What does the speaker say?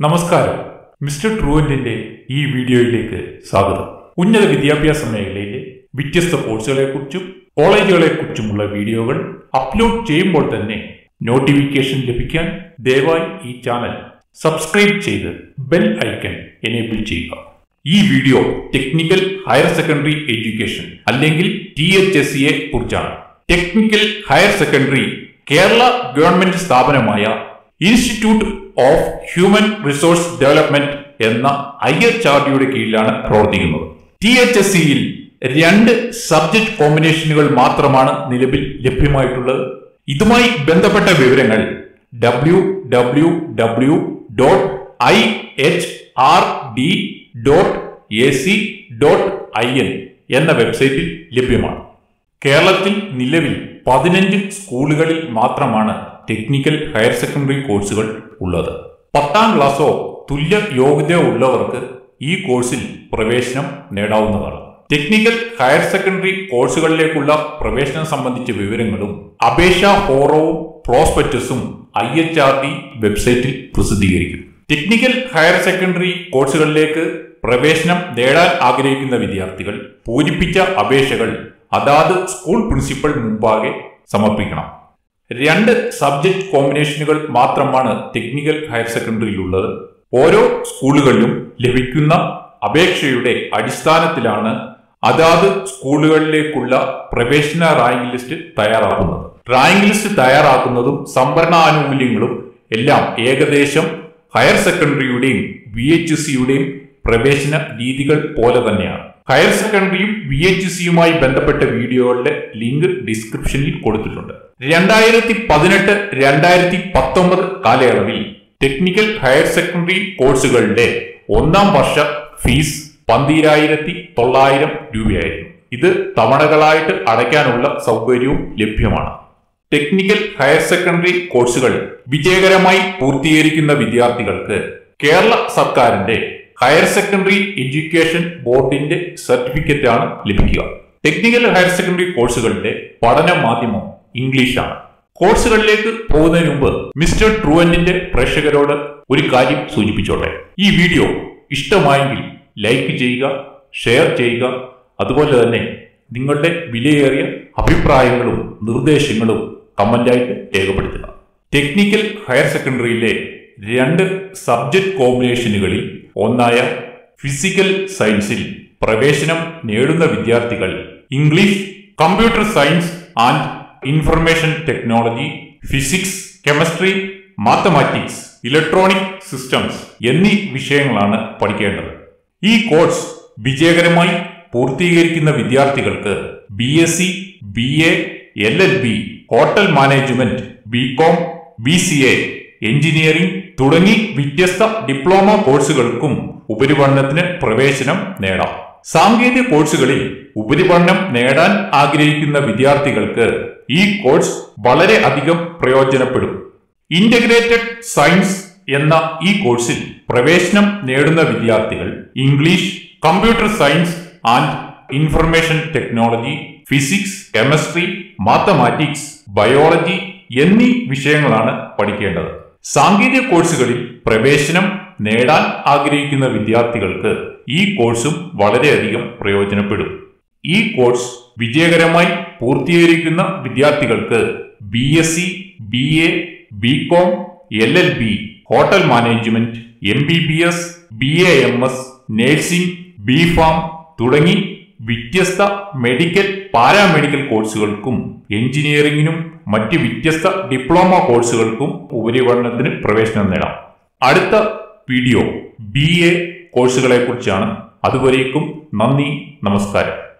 നമസ്കാരം മിസ്റ്റർ ട്രൂവന്റിന്റെ ഈ വീഡിയോയിലേക്ക് സ്വാഗതം ഉന്നത വിദ്യാഭ്യാസ മേഖലയിലെ വ്യത്യസ്ത കോഴ്സുകളെക്കുറിച്ചും കോളേജുകളെക്കുറിച്ചുമുള്ള വീഡിയോകൾ അപ്ലോഡ് ചെയ്യുമ്പോൾ തന്നെ നോട്ടിഫിക്കേഷൻ ലഭിക്കാൻ ദയവായി ഈ ചാനൽ സബ്സ്ക്രൈബ് ചെയ്ത് ബെൽ ഐക്കൺ എനേബിൾ ചെയ്യുക ഈ video technical higher secondary education അല്ലെങ്കിൽ ടി എച്ച് എസ് സിയെ കുറിച്ചാണ് technical higher secondary Kerala government സ്ഥാപനമായ institute of human resource development എന്ന ഐ എച്ച് ആർ ഡിയുടെ കീഴിലാണ് പ്രവർത്തിക്കുന്നത് ടി എച്ച് എസ് സിയിൽ രണ്ട് സബ്ജക്ട് കോമ്പിനേഷനുകൾ മാത്രമാണ് നിലവിൽ ലഭ്യമായിട്ടുള്ളത് ഇതുമായി ബന്ധപ്പെട്ട വിവരങ്ങൾ W W W dot I H R D dot A C dot I N എന്ന വെബ്സൈറ്റിൽ ലഭ്യമാണ് കേരളത്തിൽ നിലവിൽ പതിനഞ്ച് സ്കൂളുകളിൽ മാത്രമാണ് ടെക്നിക്കൽ ഹയർ സെക്കൻഡറി കോഴ്സുകൾ ഉള്ളത് പത്താം ക്ലാസ്സോ തുല്യ യോഗ്യതയോ ഉള്ളവർക്ക് ഈ കോഴ്സിൽ പ്രവേശനം നേടാവുന്നതാണ് ടെക്നിക്കൽ ഹയർ സെക്കൻഡറി കോഴ്സുകളിലേക്കുള്ള പ്രവേശനം സംബന്ധിച്ച വിവരങ്ങളും അപേക്ഷാ ഫോറവും പ്രോസ്പെക്ടസും ഐ എച്ച് ആർ ഡി വെബ്സൈറ്റിൽ പ്രസിദ്ധീകരിക്കും ടെക്നിക്കൽ ഹയർ സെക്കൻഡറി കോഴ്സുകളിലേക്ക് പ്രവേശനം നേടാൻ ആഗ്രഹിക്കുന്ന വിദ്യാർത്ഥികൾ പൂരിപ്പിച്ച അപേക്ഷകൾ അതാത് സ്കൂൾ പ്രിൻസിപ്പൽ മുമ്പാകെ സമർപ്പിക്കണം രണ്ട് സബ്ജക്ട് കോമ്പിനേഷനുകൾ മാത്രമാണ് ടെക്നിക്കൽ ഹയർ സെക്കൻഡറിയിലുള്ളത് ഓരോ സ്കൂളുകളിലും ലഭിക്കുന്ന അപേക്ഷയുടെ അടിസ്ഥാനത്തിലാണ് അതാത് സ്കൂളുകളിലേക്കുള്ള പ്രവേശന റാങ്ക് ലിസ്റ്റ് തയ്യാറാക്കുന്നത് റാങ്ക് ലിസ്റ്റ് തയ്യാറാക്കുന്നതും സംവരണാനുകൂല്യങ്ങളും എല്ലാം ഏകദേശം ഹയർ സെക്കൻഡറിയുടെയും വി എച്ച് സിയുടെയും പ്രവേശന രീതികൾ പോലെ തന്നെയാണ് ഹയർ സെക്കൻഡറിയും വി എച്ച് സിയുമായി ബന്ധപ്പെട്ട വീഡിയോകളുടെ ലിങ്ക് ഡിസ്ക്രിപ്ഷനിൽ കൊടുത്തിട്ടുണ്ട് രണ്ടായിരത്തി പതിനെട്ട് രണ്ടായിരത്തി പത്തൊമ്പത് കാലയളവിൽ ടെക്നിക്കൽ ഹയർ സെക്കൻഡറി കോഴ്സുകളുടെ ഒന്നാം വർഷ ഫീസ് പന്തിരായിരത്തി തൊള്ളായിരം രൂപയായിരുന്നു ഇത് തവണകളായിട്ട് അടയ്ക്കാനുള്ള സൗകര്യവും ലഭ്യമാണ് ടെക്നിക്കൽ ഹയർ സെക്കൻഡറി കോഴ്സുകൾ വിജയകരമായി പൂർത്തീകരിക്കുന്ന വിദ്യാർത്ഥികൾക്ക് കേരള സർക്കാരിന്റെ ഹയർ സെക്കൻഡറി എഡ്യൂക്കേഷൻ ബോർഡിന്റെ സർട്ടിഫിക്കറ്റ് ആണ് ലഭിക്കുക ടെക്നിക്കൽ ഹയർ സെക്കൻഡറി കോഴ്സുകളുടെ പഠന മാധ്യമം ഇംഗ്ലീഷാണ് കോഴ്സുകളിലേക്ക് പോകുന്നതിന് മുമ്പ് മിസ്റ്റർ ട്രൂവന്റിന്റെ പ്രേക്ഷകരോട് ഒരു കാര്യം സൂചിപ്പിച്ചോട്ടെ ഈ വീഡിയോ ഇഷ്ടമായെങ്കിൽ ലൈക്ക് ചെയ്യുക ഷെയർ ചെയ്യുക അതുപോലെ തന്നെ നിങ്ങളുടെ വിലയേറിയ അഭിപ്രായങ്ങളും നിർദ്ദേശങ്ങളും കമന്റായിട്ട് രേഖപ്പെടുത്തുക ടെക്നിക്കൽ ഹയർ സെക്കൻഡറിയിലെ രണ്ട് സബ്ജക്ട് കോമ്പിനേഷനുകളിൽ ഒന്നായ ഫിസിക്കൽ സയൻസിൽ പ്രവേശനം നേടുന്ന വിദ്യാർത്ഥികൾ English computer science and information technology physics chemistry mathematics electronic systems എന്നീ വിഷയങ്ങളാണ് പഠിക്കേണ്ടത് ഈ കോഴ്സ് വിജയകരമായി പൂർത്തീകരിക്കുന്ന വിദ്യാർത്ഥികൾക്ക് B S C B A L L B hotel management B com B C A engineering തുടങ്ങി വ്യത്യസ്ത ഡിപ്ലോമ കോഴ്സുകൾക്കും ഉപരിപഠനത്തിന് പ്രവേശനം നേടാം സാങ്കേതിക കോഴ്സുകളിൽ ഉപരിപഠനം നേടാൻ ആഗ്രഹിക്കുന്ന വിദ്യാർത്ഥികൾക്ക് ഈ കോഴ്സ് വളരെ അധികം പ്രയോജനപ്പെടും ഇന്റഗ്രേറ്റഡ് സയൻസ് എന്ന ഈ കോഴ്സിൽ പ്രവേശനം നേടുന്ന വിദ്യാർത്ഥികൾ English computer science and information technology physics chemistry mathematics biology എന്നീ വിഷയങ്ങളാണ് പഠിക്കേണ്ടത് സാങ്കേതിക കോഴ്സുകളിൽ പ്രവേശനം നേടാൻ ആഗ്രഹിക്കുന്ന വിദ്യാർത്ഥികൾക്ക് ഈ കോഴ്സും വളരെയധികം പ്രയോജനപ്പെടും ഈ കോഴ്സ് വിജയകരമായി പൂർത്തീകരിക്കുന്ന വിദ്യാർത്ഥികൾക്ക് B S C B A B com L L B hotel management M B B S B A M S nursing B pharm തുടങ്ങി വ്യത്യസ്ത മെഡിക്കൽ പാരാമെഡിക്കൽ കോഴ്സുകൾക്കും എഞ്ചിനീയറിംഗിനും മറ്റ് വ്യത്യസ്ത ഡിപ്ലോമ കോഴ്സുകൾക്കും ഉപരിപഠനത്തിന് പ്രവേശനം നേടാം അടുത്ത വീഡിയോ ബി എ കോഴ്സുകളെ കുറിച്ചാണ് അതുവരേക്കും നന്ദി നമസ്കാരം